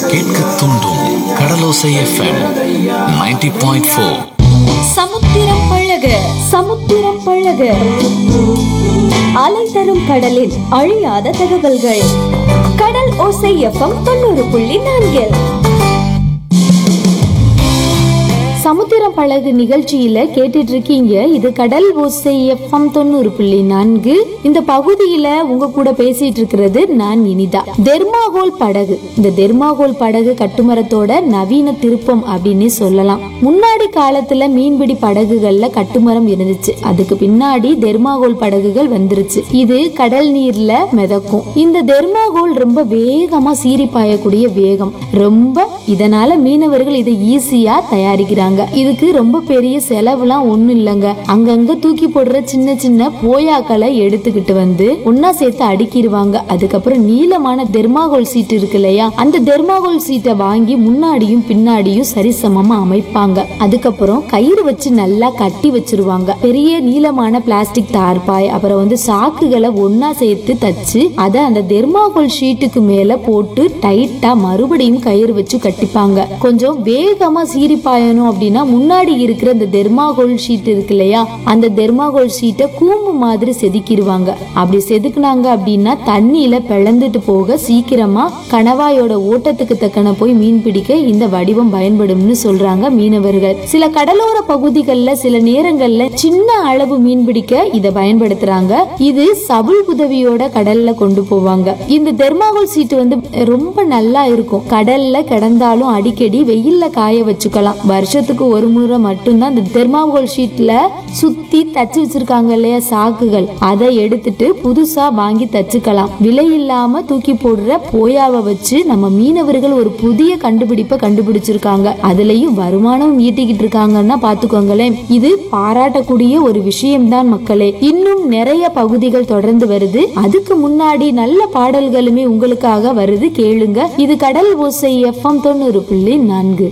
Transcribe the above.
கேட்க தூண்டும் கடலோசை FM 90.4 point four சமுத்திரம் பழக சமுத்திரம் பழக அலை தரும் கடலில் அழியாத தகவல்கள் கடல் ஓசை எஃப்எம் தொண்ணூறு புள்ளி நான்கில் சமுத்திரம் பழகு நிகழ்ச்சியில கேட்டுட்டு இருக்கீங்க இது கடல் ஓசை எஃப்எம் தொண்ணூறு புள்ளி நான்கு இந்த பகுதியில உங்க கூட பேசிட்டு இருக்கிறது நான் இனிதா தெர்மாகோல் படகு இந்த தெர்மாகோல் படகு கட்டுமரத்தோட நவீன திருப்பம் அப்படின்னு சொல்லலாம் முன்னாடி காலத்துல மீன்பிடி படகுகள்ல கட்டுமரம் இருந்துச்சு அதுக்கு பின்னாடி தெர்மாகோல் படகுகள் வந்துருச்சு இது கடல் நீர்ல மிதக்கும் இந்த தெர்மாகோல் ரொம்ப வேகமா சீறி பாயக்கூடிய வேகம் ரொம்ப இதனால மீனவர்கள் இதை ஈஸியா தயாரிக்கிறாங்க இதுக்கு ரொம்ப பெரிய செலவுலாம் ஒண்ணும் இல்லைங்க அங்கங்க தூக்கி போடுற சின்ன சின்ன போயாக்களை எடுத்துக்கிட்டு வந்து ஒன்னா சேர்த்து அடுக்கிடுவாங்க அதுக்கப்புறம் நீளமான தெர்மாகோல் சீட் இருக்கு இல்லையா அந்த தெர்மாகோல் சீட்டை வாங்கி முன்னாடியும் பின்னாடியும் சரிசமமா அமைப்பாங்க அதுக்கப்புறம் கயிறு வச்சு நல்லா கட்டி வச்சிருவாங்க பெரிய நீளமான பிளாஸ்டிக் தார்பாய் அப்புறம் வந்து சாக்குகளை ஒன்னா சேர்த்து தச்சு அதை அந்த தெர்மாகோல் ஷீட்டுக்கு மேல போட்டு டைட்டா மறுபடியும் கயிறு வச்சு கட்டிப்பாங்க கொஞ்சம் வேகமா சீறி பாயணும் அப்படின்னா முன்னாடி இருக்கிற இந்த தெர்மாகோல் ஷீட் இருக்கு இல்லையா அந்த தெர்மாகோல் ஷீட்டை கூம்பு மாதிரி செதுக்கிடுவாங்க அப்படி செதுக்குனாங்க அப்படின்னா தண்ணியில பிளந்துட்டு போக சீக்கிரமா கணவாயோட ஓட்டத்துக்கு தக்கன போய் மீன் பிடிக்க இந்த வடிவம் பயன்படும்னு சொல்றாங்க மீனவர்கள் சில கடலோர பகுதிகளில் சில நேரங்கள்ல சின்ன அளவு மீன் பிடிக்க இதை பயன்படுத்துறாங்க இது சவுள் உதவியோட கடல்ல கொண்டு போவாங்க இந்த தெர்மாகோல் சீட்டு வந்து ரொம்ப நல்லா இருக்கும் கடல்ல கிடந்தாலும் அடிக்கடி வெயில்ல காய வச்சுக்கலாம் வருஷத்துக்கு ஒரு முறை மட்டும்தான் இந்த தெர்மாகோல் ஷீட்ல சுத்தி தச்சு வச்சிருக்காங்க இல்லையா சாக்குகள் அதை எடுத்துட்டு புதுசா வாங்கி தச்சுக்கலாம் விலை இல்லாம தூக்கி போடுற போயாவை வச்சு நம்ம மீனவர்கள் ஒரு புதிய கண்டுபிடிப்பை கண்டுபிடிச்சிருக்காங்க அதுலயும் வருமானம் ஈட்டிக்கிட்டு இருக்காங்கன்னா பாத்துக்கோங்களேன் இது பாராட்டக்கூடிய ஒரு விஷயம்தான் மக்களே இன்னும் நிறைய பகுதிகள் தொடர்ந்து வருது அதுக்கு முன்னாடி நல்ல பாடல்களுமே உங்களுக்காக வருது கேளுங்க இது கடல் ஓசை எஃப்எம் தொண்ணூறு புள்ளி நான்கு